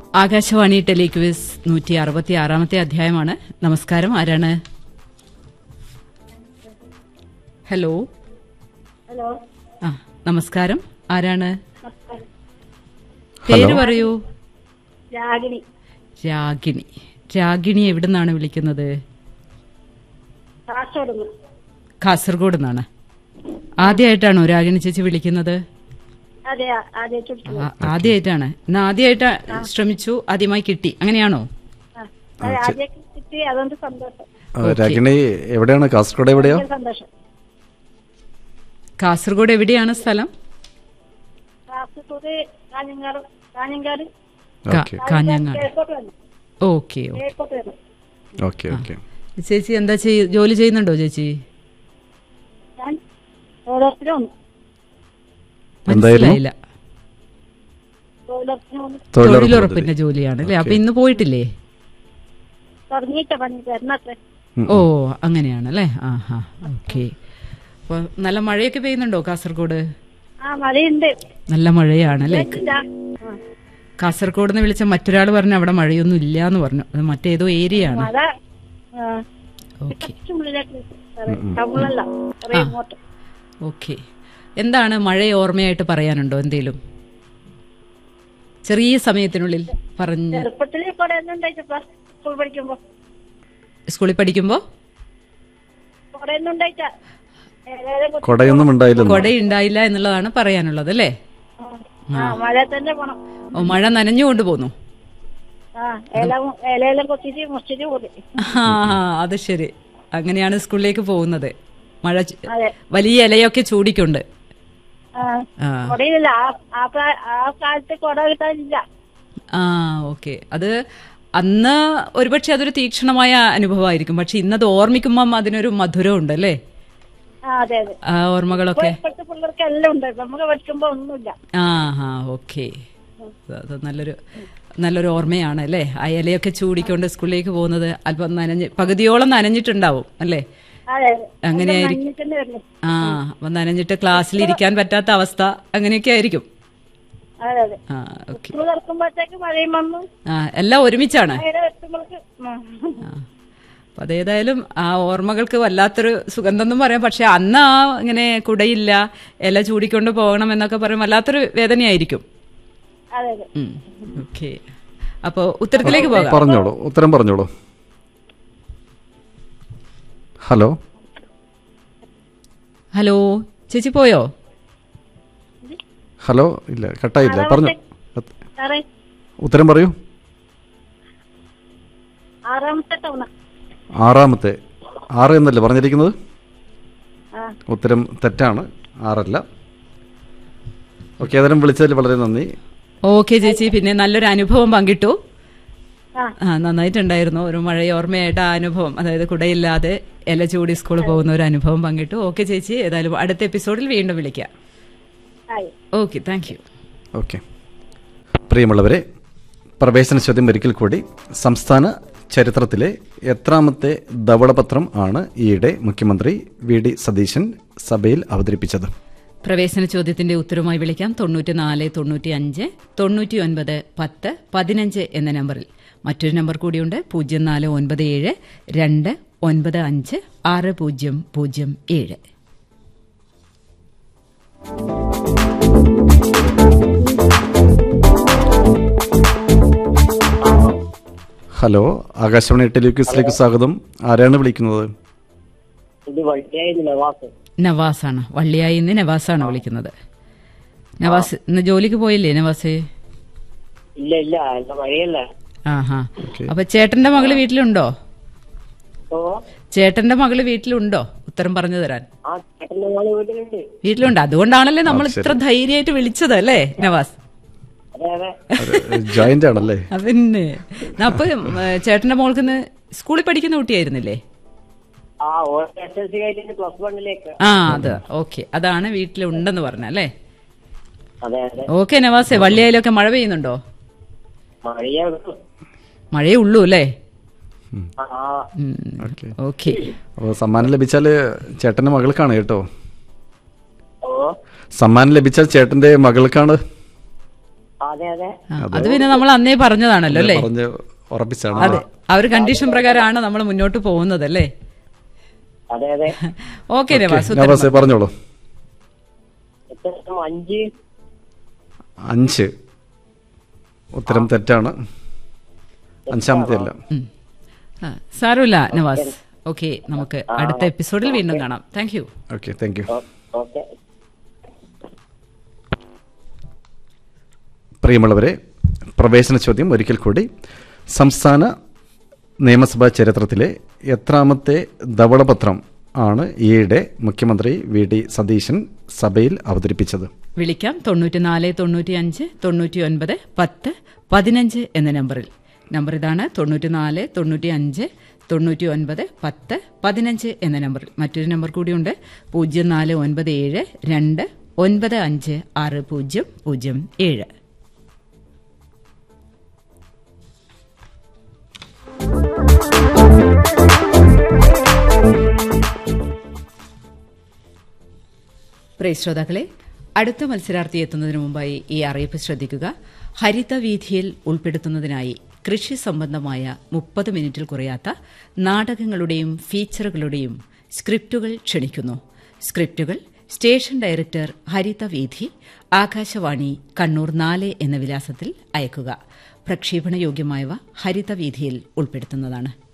Akashvani telequiz നൂറ്റി അറുപത്തി ആറാമത്തെ അധ്യായമാണ് നമസ്കാരം ആരാണ് ഹലോ ഹലോ ആ നമസ്കാരം ആരാണ് നമസ്കാരം പേര് പറയൂ രാഗിണി രാഗിണി രാഗിണി എവിടുന്നാണ് വിളിക്കുന്നത് കാസർഗോഡ് നിന്ന്. കാസർഗോഡ് നിന്നാണ് ആദ്യമായിട്ടാണോ രാഗിണി ചേച്ചി വിളിക്കുന്നത് അതെ ആദ്യമായിട്ട് വിളിക്കുന്നത് ആ, ആദ്യമായിട്ടാണ് ഇന്ന് ആദ്യമായിട്ട് ശ്രമിച്ചു ആദ്യമായി കിട്ടി അങ്ങനെയാണോ ആ. അതെ ആദ്യമൊക്കെ കിട്ടി അതുകൊണ്ട് സന്തോഷം ആ, രാഗിണി എവിടെയാണ് കാസർഗോഡ് എവിടെയാ ഭയങ്കര സന്തോഷം കാസർഗോഡ് എവിടെയാണ് സ്ഥലം കാസർഗോഡ് കാഞ്ഞങ്ങാട് കാഞ്ഞങ്ങാട് കാ- ഓക്കെ കാഞ്ഞങ്ങാട് എയർപോർട്ട് വന്നു ഓക്കെ ഓ. എയർപോർട്ട് വന്നു ഓക്കെ ഓക്കെ ചേച്ചി എന്താ ചെയ്യ ജോലി ചെയ്യുന്നുണ്ടോ ചേച്ചി ഞാൻ തൊഴിലുറപ്പിന് വന്നു എന്തായിരുന്നു? മനസ്സിലായില്ല തൊഴിലുറപ്പിന് വന്നു തൊഴിലുറപ്പിന്റെ ജോലിയാണ് അല്ലേ അപ്പൊ ഇന്ന് പോയിട്ടില്ലേ തുടങ്ങിയിട്ട പണി തരണത്രേ ഓ അങ്ങനെയാണ് അല്ലേ ആ ഹാ ഓക്കെ അപ്പൊ നല്ല മഴയൊക്കെ പെയ്യുന്നുണ്ടോ കാസർഗോഡ് ആ മഴയുണ്ട് നല്ല മഴയാണ് അല്ലേ ഇല്ല. ആ. കാസർഗോഡ് നിന്ന് വിളിച്ച മറ്റൊരാൾ പറഞ്ഞു അവിടെ മഴയൊന്നും ഇല്ല എന്ന് പറഞ്ഞു അത് മറ്റേതോ ഏരിയ ആണ് മഴ ആ, ഓക്കെ കുറച്ച് ഉള്ളിലേക്ക് ടൗണിലല്ല കുറേ ഇങ്ങോട്ട് ഓക്കെ എന്താണ് മഴയെ ഓർമ്മയായിട്ട് പറയാനുണ്ടോ എന്തേലും ചെറിയ സമയത്തിനുള്ളിൽ പറഞ്ഞ് ചെറുപ്പത്തിൽ കൂടെ ഒന്നും ഉണ്ടായിട്ടപ്പാ സ്കൂൾ പഠിക്കുമ്പോ സ്കൂളിൽ പഠിക്കുമ്പോ കൂടെ ഒന്നും ഉണ്ടായിട്ട ഏതായാലും കൊ- കൊടയൊന്നും ഉണ്ടായില്ലെന്ന് കൊടയുണ്ടായില്ല എന്നുള്ളതാണ് പറയാനുള്ളത് അല്ലേ ആ മഴ തന്നെ പോണം ഓ മഴ നനഞ്ഞുകൊണ്ട് പോന്നു ആ ഇല ഇലയെല്ലാം കൊത്തിട്ട് മുറിച്ചിട്ട് പോയി ആ അത് ശരി അങ്ങനെയാണ് സ്കൂളിലേക്ക് പോകുന്നത് മഴ ചു- അതെ വലിയ ഇലയൊക്കെ ചൂടിക്കൊണ്ട് ആ ആ കൊടയില്ല ആ ആ പ്രാ- ആ കാലത്ത് കൊട കിട്ടാനില്ല ആ ഓക്കെ അത് അന്ന് ഒരുപക്ഷെ അതൊരു തീക്ഷണമായ അനുഭവമായിരിക്കും പക്ഷെ ഇന്നത് ഓർമ്മിക്കുമ്പം അതിനൊരു മധുരം ഉണ്ട് അല്ലേ ആ അതെ അതെ ആ ഓർമ്മകളൊക്കെ ഇപ്പോഴത്തെ പിള്ളേർക്ക് എല്ലാം ഉണ്ട് നമുക്ക് പഠിക്കുമ്പോ ഒന്നുമില്ല ആ ഹാ ഓക്കെ അത് നല്ലൊരു നല്ലൊരു ഓർമ്മയാണ് അല്ലേ ആ ഇലയൊക്കെ ചൂടിക്കൊണ്ട് സ്കൂളിലേക്ക് പോകുന്നത് അല്പം നനഞ്ഞ് പകുതിയോളം നനഞ്ഞിട്ടുണ്ടാവും അല്ലേ അതെ അങ്ങനെയായിരിക്കും. മഞ്ഞിട്ടുണ്ട് വരുന്നു ആ അപ്പം നനഞ്ഞിട്ട് ക്ലാസ്സിൽ ഇരിക്കാൻ പറ്റാത്ത അവസ്ഥ അങ്ങനെയൊക്കെ ആയിരിക്കും അതെ അതെ ആ ഓക്കെ സ്കൂൾ തുറക്കുമ്പോഴത്തേക്ക് മഴയും വന്നു ആ എല്ലാം ഒരുമിച്ചാണ് മഴയുടെ എത്തുമ്പോഴേക്ക് ആ. അപ്പൊ അതേതായാലും ആ ഓർമ്മകൾക്ക് വല്ലാത്തൊരു സുഗന്ധം എന്നും പറയാം പക്ഷെ അന്ന് ആ ഇങ്ങനെ കുടയില്ല ഇല ചൂടിക്കൊണ്ട് പോകണം എന്നൊക്കെ പറയും വല്ലാത്തൊരു വേദനയായിരിക്കും അതെ അതെ ഓക്കെ അപ്പോ ഉത്തരത്തിലേക്ക് പോകാം പറഞ്ഞോളൂ ഉത്തരം പറഞ്ഞോളൂ ഹലോ ഹലോ ചേച്ചി പോയോ ഹലോ ഇല്ല കട്ടായില്ല പറഞ്ഞു സാറേ ഉത്തരം പറയൂ ആറാമത്തെ തവണ ആറാമത്തെ ആറ് എന്നല്ലേ പറഞ്ഞിരിക്കുന്നത് ആ ഉത്തരം തെറ്റാണ് ആറല്ല ഓക്കെ ഏതായാലും വിളിച്ചതിൽ വളരെ നന്ദി ഓക്കെ ചേച്ചി പിന്നെ നല്ലൊരു അനുഭവം പങ്കിട്ടു ആ ആ നന്നായിട്ടുണ്ടായിരുന്നു ഒരു മഴയോർമ്മയായിട്ട് ആ അനുഭവം അതായത് കുടയില്ലാതെ ഇല ചൂടി സ്കൂളിൽ പോകുന്ന ഒരു അനുഭവം പങ്കിട്ടു ഓക്കെ ചേച്ചി ഏതായാലും അടുത്ത എപ്പിസോഡിൽ വീണ്ടും വിളിക്കാം ആയി ഓക്കെ താങ്ക് യു ഓക്കെ പ്രിയമുള്ളവരെ പ്രവേശന ചോദ്യം ഒരിക്കൽ കൂടി സംസ്ഥാന ചരിത്രത്തിലെ എത്രാമത്തെ ധവളപത്രം ആണ് ഈയിടെ മുഖ്യമന്ത്രി വി ഡി സതീശൻ സഭയിൽ അവതരിപ്പിച്ചത് പ്രവേശന ചോദ്യത്തിന്റെ ഉത്തരവുമായി വിളിക്കാം തൊണ്ണൂറ്റി നാല് തൊണ്ണൂറ്റി അഞ്ച് തൊണ്ണൂറ്റി ഒൻപത് പത്ത് പതിനഞ്ച് എന്ന നമ്പറിൽ മറ്റൊരു നമ്പർ കൂടിയുണ്ട് പൂജ്യം നാല് ഒൻപത് ഏഴ് രണ്ട് ഒൻപത് അഞ്ച് ആറ് പൂജ്യം പൂജ്യം ഏഴ് ഹലോ ആകാശവാണി ടെലിവിക്യൂസിലേക്ക് സ്വാഗതം ആരാണ് വിളിക്കുന്നത് ഇത് വഴിയായിരുന്നു നവാസ് നവാസാണ് വള്ളിയായി ഇന്ന് നവാസാണ് വിളിക്കുന്നത് നവാസ് ഇന്ന് ജോലിക്ക് പോയില്ലേ നവാസ് ഇല്ല ഇല്ല എന്റെ വഴിയല്ല ആഹാ അപ്പൊ ചേട്ടന്റെ മകള് വീട്ടിലുണ്ടോ ഓ ചേട്ടന്റെ മകള് വീട്ടിലുണ്ടോ ഉത്തരം പറഞ്ഞു തരാൻ ആ ചേട്ടന്റെ മോള് വീട്ടിലുണ്ട് വീട്ടിലുണ്ട് അതുകൊണ്ടാണല്ലേ നമ്മൾ ഇത്ര ധൈര്യമായിട്ട് വിളിച്ചത് അല്ലേ നവാസ് അതെ അതെ ജോയിന്റ് ആണല്ലേ ആ, പിന്നെ ന്നാ അപ്പൊ ഉം, ഏ, ചേട്ടന്റെ മോൾക്ക് ഇന്ന് സ്കൂളിൽ പഠിക്കുന്ന കുട്ടിയായിരുന്നില്ലേ ആ ഓരോ എസ് എൽ സി കഴിഞ്ഞിട്ട് പ്ലസ് വണ്ണിലേക്ക് ആ അത് ഓക്കെ അതാണ് വീട്ടിലുണ്ടെന്ന് പറഞ്ഞല്ലേ അതെ അതെ ഓക്കെ നവാസെ വള്ളിയായാലൊക്കെ മഴ പെയ്യുന്നുണ്ടോ മഴയാ മഴയേ ഉള്ളൂ അല്ലേ ആ ഓക്കെ ഓക്കെ അപ്പോൾ സമ്മാനം ലഭിച്ചാൽ ചേട്ടൻ്റെ മകൾക്കാണ് കേട്ടോ ഓ ഓ, ഓ. സമ്മാനം ലഭിച്ചാൽ ചേട്ടന്റെ മകൾക്കാണ് ഓ. ഓ. സമ്മാനം ലഭിച്ചാൽ ചേട്ടന്റെ മകൾക്കാണ് കേട്ടോ. ഓ. ഓ. ഓ. ഓ. ഓ. ഓ. ഓ. ഓ. ഓ. ഓ. ഓ. ഓ. ഓ. ഓ. ഓ. ഓ. സമ്മാനം ലഭിച്ചാൽ ചേട്ടന്റെ മകൾക്കാണ് അതെ അതെ ആ, അത് പിന്നെ നമ്മൾ അന്നേ പറഞ്ഞതാണല്ലോ അല്ലേ പറഞ്ഞ് ഉറപ്പിച്ചാണ് അതെ ആ ഒരു കണ്ടീഷൻ പ്രകാരമാണ് നമ്മൾ മുന്നോട്ട് പോകുന്നത് അല്ലേ അതെ അതെ ഓക്കെ നവാസ് ഉത്തരം നവാസെ പറഞ്ഞോളൂ ഉത്തരം അഞ്ച് അഞ്ച് ഉത്തരം തെറ്റാണ് അഞ്ചാമത്തെ അല്ല ഉം. ആ, സാരമില്ല നവാസ് ഓക്കെ നമുക്ക് അടുത്ത എപ്പിസോഡിൽ വീണ്ടും കാണാം thank you okay thank you okay പ്രിയമുള്ളവരെ പ്രവേശന ചോദ്യം ഒരിക്കൽ കൂടി സംസ്ഥാന നിയമസഭാ ചരിത്രത്തിലെ എത്രാമത്തെ ധവളപത്രം ആണ് ഈയിടെ മുഖ്യമന്ത്രി വി ഡി സതീശൻ സഭയിൽ അവതരിപ്പിച്ചത് വിളിക്കാം തൊണ്ണൂറ്റിനാല് തൊണ്ണൂറ്റി അഞ്ച് തൊണ്ണൂറ്റി ഒൻപത് പത്ത് പതിനഞ്ച് എന്ന നമ്പറിൽ നമ്പർ ഇതാണ് തൊണ്ണൂറ്റിനാല് തൊണ്ണൂറ്റി അഞ്ച് തൊണ്ണൂറ്റി ഒൻപത് പത്ത് പതിനഞ്ച് എന്ന നമ്പറിൽ മറ്റൊരു നമ്പർ കൂടിയുണ്ട് പൂജ്യം നാല് ഒൻപത് ഏഴ് രണ്ട് ഒൻപത് അഞ്ച് ആറ് പൂജ്യം പൂജ്യം ഏഴ് പ്രിയ ശ്രോതാക്കളെ അടുത്ത മത്സരാർത്ഥി എത്തുന്നതിന് മുമ്പായി ഈ അറിയിപ്പ് ശ്രദ്ധിക്കുക ഹരിതവീഥിയിൽ ഉൾപ്പെടുത്തുന്നതിനായി കൃഷി സംബന്ധമായ മുപ്പത് മിനിറ്റിൽ കുറയാത്ത നാടകങ്ങളുടെയും ഫീച്ചറുകളുടെയും സ്ക്രിപ്റ്റുകൾ ക്ഷണിക്കുന്നു സ്ക്രിപ്റ്റുകൾ സ്റ്റേഷൻ ഡയറക്ടർ ഹരിതവീഥി ആകാശവാണി കണ്ണൂർ നാല് എന്ന വിലാസത്തിൽ അയക്കുക പ്രക്ഷേപണയോഗ്യമായവ ഹരിതവീഥിയിൽ ഉൾപ്പെടുത്തുന്നതാണ്